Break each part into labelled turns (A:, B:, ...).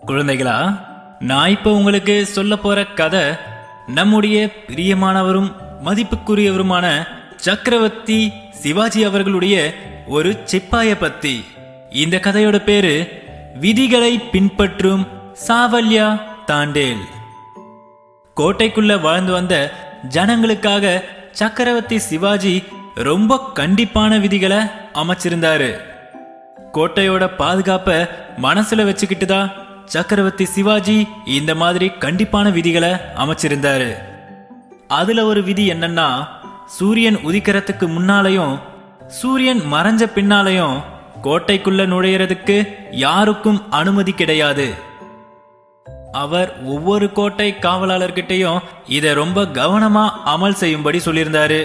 A: குழந்தைகளா நான் இப்போ உங்களுக்கு சொல்ல போற கதை நம்முடைய பிரியமானவரும் மதிப்புக்குரியவருமான சக்கரவர்த்தி சிவாஜி அவர்களுடைய ஒரு சிப்பாய பத்தி இந்த கதையோட பேரு விதிகளை பின்பற்றும் சாவல்யா தாண்டேல் கோட்டைக்குள்ள வாழ்ந்து வந்த ஜனங்களுக்காக சக்கரவர்த்தி சிவாஜி ரொம்ப கண்டிப்பான விதிகளை அமைச்சிருந்தாரு கோட்டையோட பாதுகாப்ப மனசுல வச்சுக்கிட்டு தான் சக்கரவர்த்தி சிவாஜி இந்த மாதிரி கண்டிப்பான விதிகளை அமைச்சிருந்தாரு அதுல ஒரு விதி என்னன்னா சூரியன் உதிக்கிறதுக்கு முன்னாலையும் சூரியன் மறைஞ்ச பின்னாலையும் கோட்டைக்குள்ள நுழையறதுக்கு யாருக்கும் அனுமதி கிடையாது அவர் ஒவ்வொரு கோட்டை காவலாளர்கிட்டையும் இதை ரொம்ப கவனமா அமல் செய்யும்படி சொல்லியிருந்தாரு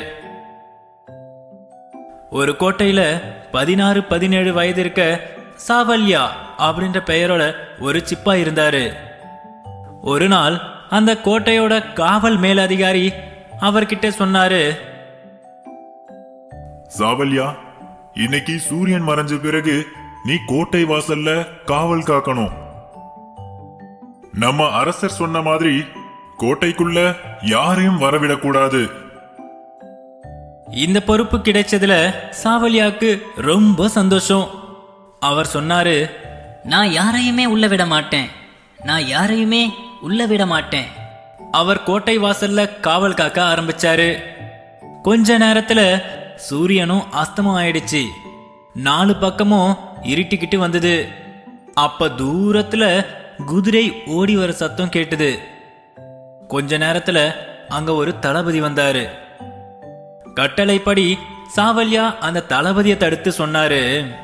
A: ஒரு கோட்டையில பதினாறு பதினேழு வயது இருக்க சாவல்யா அப்படின்ற பெயரோட ஒரு சிப்பா இருந்தாரு ஒரு நாள் அந்த கோட்டையோட காவல் மேலதிகாரி அவர்கிட்ட சொன்னாரு
B: சாவல்யா இன்னைக்கு சூரியன் மறைஞ்ச பிறகு நீ கோட்டை வாசல்ல காவல் காக்கணும் நம்ம அரசர் சொன்ன மாதிரி கோட்டைக்குள்ள யாரையும் வரவிடக்கூடாது
A: இந்த பொறுப்பு கிடைச்சதுல சாவல்யாக்கு ரொம்ப சந்தோஷம் அவர் சொன்னாரு
C: நான் யாரையுமே உள்ள விட மாட்டேன் நான் யாரையுமே உள்ள விட மாட்டேன்
A: அவர் கோட்டை வாசல்ல காவல் காக்க ஆரம்பிச்சாரு கொஞ்ச நேரத்துல சூரியனும் அஸ்தமம் ஆயிடுச்சு நாலு பக்கமும் இருட்டிக்கிட்டு வந்தது அப்ப தூரத்துல குதிரை ஓடி வர சத்தம் கேட்டுது கொஞ்ச நேரத்துல அங்க ஒரு தளபதி வந்தாரு கட்டளைப்படி சாவல்யா அந்த தளபதியை தடுத்து சொன்னாரு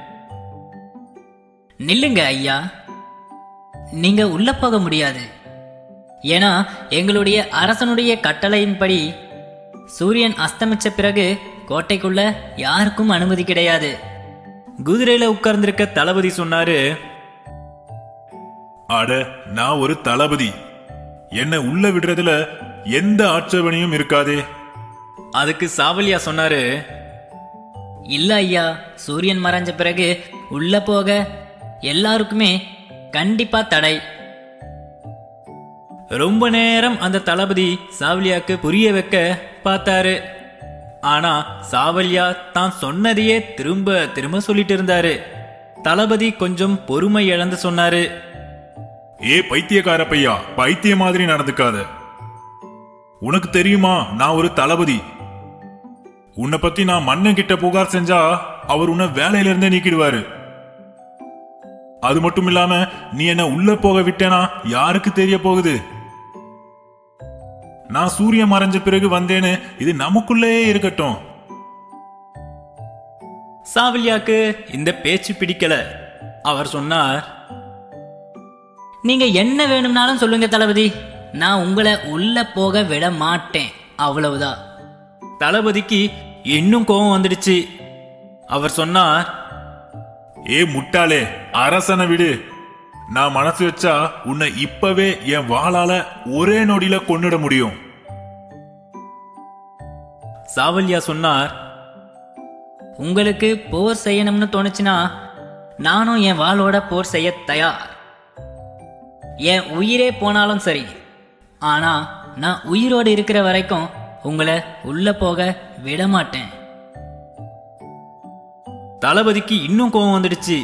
C: நில்லுங்க ஐயா நீங்க உள்ள போக முடியாது ஏன்னா எங்களுடைய அரசனுடைய கட்டளையின்படி சூரியன் அஸ்தமிச்ச பிறகு கோட்டைக்குள்ள யாருக்கும் அனுமதி கிடையாது
A: குதிரையில உட்கார்ந்திருக்க தளபதி சொன்னாரு
B: அட நான் ஒரு தளபதி என்ன உள்ள விடுறதுல எந்த ஆட்சேபனையும் இருக்காதே
A: அதுக்கு சாவல்யா சொன்னாரு
C: இல்ல ஐயா சூரியன் மறைஞ்ச பிறகு உள்ள போக எல்லாருக்குமே கண்டிப்பா தடை
A: ரொம்ப நேரம் அந்த தளபதி சாவல்யாக்கு புரிய வைக்க பார்த்தாரு ஆனா சாவல்யா தான் சொன்னதையே திரும்ப திரும்ப சொல்லிட்டு இருந்தாரு தளபதி கொஞ்சம் பொறுமை இழந்து சொன்னாரு
B: ஏ பைத்தியக்கார பையா பைத்திய மாதிரி நடந்துக்காத உனக்கு தெரியுமா நான் ஒரு தளபதி உன்னை பத்தி நான் மன்னன் கிட்ட புகார் செஞ்சா அவர் உன்னை வேலையில இருந்தே நீக்கிடுவாரு அது மட்டும் இல்லாம நீ என்ன உள்ள போக விட்டேனா யாருக்கு தெரிய போகுது நான் சூரியன் மறைஞ்ச பிறகு வந்தேன்னு இது நமக்குள்ளேயே இருக்கட்டும்
A: சாவல்யாக்கு இந்த பேச்சு பிடிக்கல அவர் சொன்னார்
C: நீங்க என்ன வேணும்னாலும் சொல்லுங்க தளபதி நான் உங்களை உள்ள போக விட மாட்டேன் அவ்வளவுதான்
A: தளபதிக்கு இன்னும் கோபம் வந்துடுச்சு அவர் சொன்னார்
B: ஏ முட்டாளே அரசனை விடு நான் மனசு வச்சா உன்னை இப்பவே என் வாளால ஒரே நொடியில கொன்னுட முடியும்
A: சாவல்யா சொன்னார்
C: உங்களுக்கு போர் செய்யணும்னு தோணுச்சுன்னா நானும் என் வாளோட போர் செய்ய தயார் என் உயிரே போனாலும் சரி ஆனா நான் உயிரோடு இருக்கிற வரைக்கும் உங்களை உள்ள போக விட மாட்டேன்
A: தளபதிக்கு இன்னும் கோபம் வந்துடுச்சு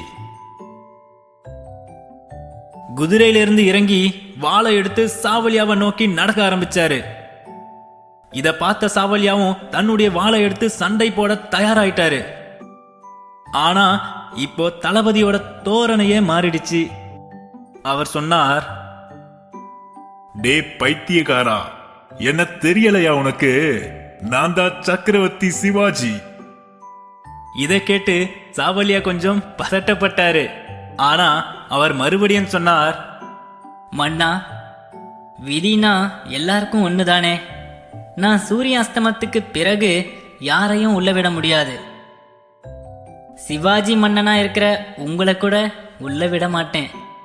A: குதிரையிலிருந்து இறங்கி வாளை எடுத்து சாவல்யாவை நோக்கி நடக்க ஆரம்பிச்சாரு இத பார்த்த சாவல்யாவும் தன்னுடைய வாளை எடுத்து சண்டை போட தயாராயிட்டாரு ஆனா இப்போ தளபதியோட தோரணையே மாறிடுச்சு அவர் சொன்னார்
B: டே பைத்தியக்காரா என்ன தெரியலையா உனக்கு நான் தான் சக்கரவர்த்தி சிவாஜி
A: இதை கேட்டு சாவல்யா கொஞ்சம் பதட்டப்பட்டாரு ஆனா அவர் மறுபடியும் சொன்னார்
C: மன்னா விதினா எல்லாருக்கும் ஒண்ணுதானே நான் சூரிய அஸ்தமத்துக்கு பிறகு யாரையும் உள்ள விட முடியாது சிவாஜி மன்னனா இருக்கிற உங்களை கூட உள்ள விட மாட்டேன்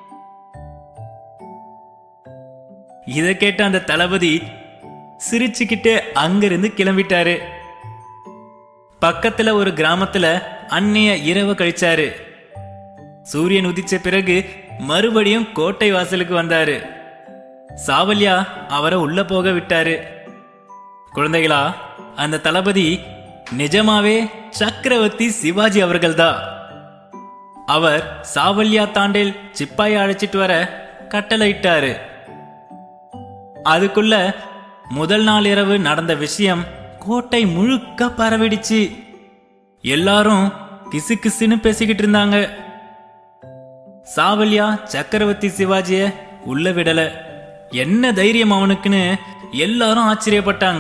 A: இதை கேட்ட அந்த தளபதி சிரிச்சுக்கிட்டே அங்கிருந்து கிளம்பிட்டாரு பக்கத்துல ஒரு கிராமத்துல அன்னைய இரவு கழிச்சாரு சூரியன் உதிச்ச பிறகு மறுபடியும் கோட்டை வாசலுக்கு வந்தாரு சாவல்யா அவரை உள்ள போக விட்டாரு குழந்தைகளா அந்த தளபதி நிஜமாவே சக்கரவர்த்தி சிவாஜி அவர்கள்தான் அவர் சாவல்யா தாண்டில் சிப்பாயை அழைச்சிட்டு வர கட்டளையிட்டாரு அதுக்குள்ள முதல் நாள் இரவு நடந்த விஷயம் கோட்டை முழுக்க பரவிடுச்சு எல்லாரும் கிசு கிசுன்னு பேசிக்கிட்டு இருந்தாங்க சாவல்யா சக்கரவர்த்தி சிவாஜிய உள்ள விடல என்ன தைரியம் அவனுக்குன்னு எல்லாரும் ஆச்சரியப்பட்டாங்க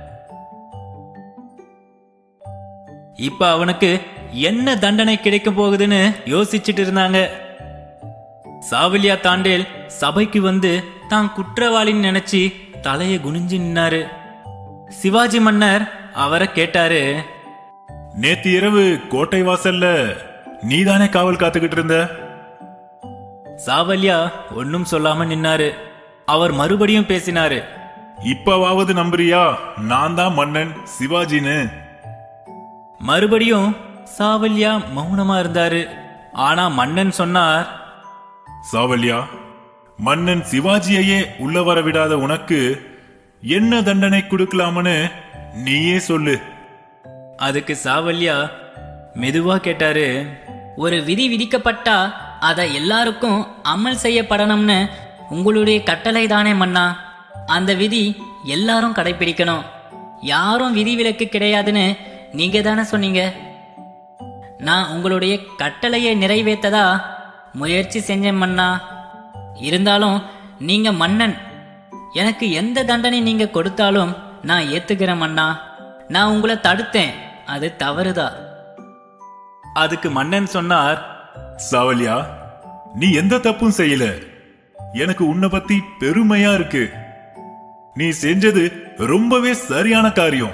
A: இப்ப அவனுக்கு என்ன தண்டனை கிடைக்க போகுதுன்னு யோசிச்சுட்டு இருந்தாங்க சாவல்யா தாண்டேல் சபைக்கு வந்து தான் குற்றவாளின்னு நினைச்சு தலையை குனிஞ்சு நின்னாரு சிவாஜி மன்னர் அவரை கேட்டாரு
B: நேத்து இரவு கோட்டை வாசல்ல நீதானே காவல் காத்துக்கிட்டு இருந்த
A: சாவல்யா ஒன்னும் சொல்லாம நின்னாரு அவர் மறுபடியும் பேசினாரு
B: இப்பவாவது நம்புறியா நான் தான் மன்னன் சிவாஜின்னு
A: மறுபடியும் சாவல்யா மௌனமா இருந்தாரு ஆனா மன்னன் சொன்னார்
B: சாவல்யா மன்னன் சிவாஜியையே உள்ள வர விடாத உனக்கு என்ன தண்டனை கொடுக்கலாம்னு நீயே சொல்லு
A: அதுக்கு சாவல்யா மெதுவா கேட்டாரு
C: ஒரு விதி விதிக்கப்பட்டா அதை எல்லாருக்கும் அமல் செய்யப்படணும்னு உங்களுடைய கட்டளை தானே மன்னா அந்த விதி எல்லாரும் கடைபிடிக்கணும் யாரும் விதிவிலக்கு கிடையாதுன்னு நீங்க தானே சொன்னீங்க நான் உங்களுடைய கட்டளையை நிறைவேற்றதா முயற்சி செஞ்சேன் மன்னா இருந்தாலும் நீங்க மன்னன் எனக்கு எந்த தண்டனை நீங்க கொடுத்தாலும் நான் ஏத்துக்கிறேன் மன்னா நான் உங்களை தடுத்தேன் அது தவறுதான்
A: அதுக்கு மன்னன் சொன்னார்
B: சாவல்யா நீ எந்த தப்பும் செய்யல எனக்கு உன்னை பத்தி பெருமையா இருக்கு நீ செஞ்சது ரொம்பவே சரியான காரியம்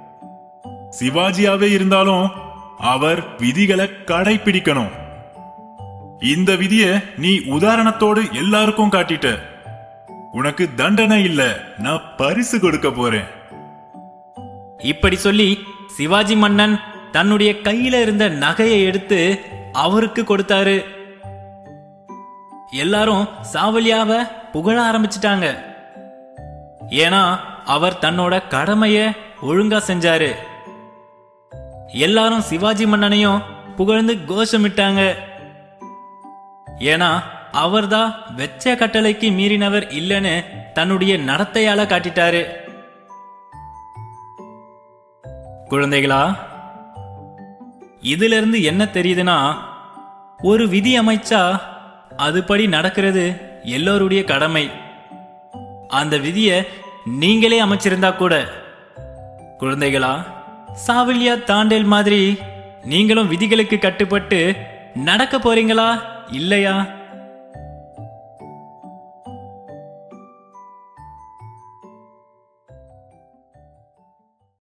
B: சிவாஜியாவே இருந்தாலும் அவர் விதிகளை கடைபிடிக்கணும் இந்த விதிய நீ உதாரணத்தோடு எல்லாருக்கும் காட்டிட்ட உனக்கு தண்டனை இல்ல நான் பரிசு கொடுக்க போறேன்
A: இப்படி சொல்லி சிவாஜி மன்னன் தன்னுடைய கையில இருந்த நகையை எடுத்து அவருக்கு கொடுத்தாரு எல்லாரும் சாவலியாவ புகழ ஆரம்பிச்சிட்டாங்க ஏன்னா அவர் தன்னோட கடமைய ஒழுங்கா செஞ்சாரு எல்லாரும் சிவாஜி மன்னனையும் புகழ்ந்து கோஷமிட்டாங்க ஏன்னா அவர்தான் வெச்ச கட்டளைக்கு மீறினவர் இல்லைன்னு தன்னுடைய நடத்தையால காட்டிட்டாரு குழந்தைகளா இதுல இருந்து என்ன தெரியுதுன்னா ஒரு விதி அமைச்சா அதுபடி நடக்கிறது எல்லோருடைய கடமை அந்த விதிய நீங்களே அமைச்சிருந்தா கூட குழந்தைகளா சாவல்யா தாண்டேல் மாதிரி நீங்களும் விதிகளுக்கு கட்டுப்பட்டு நடக்க போறீங்களா இல்லையா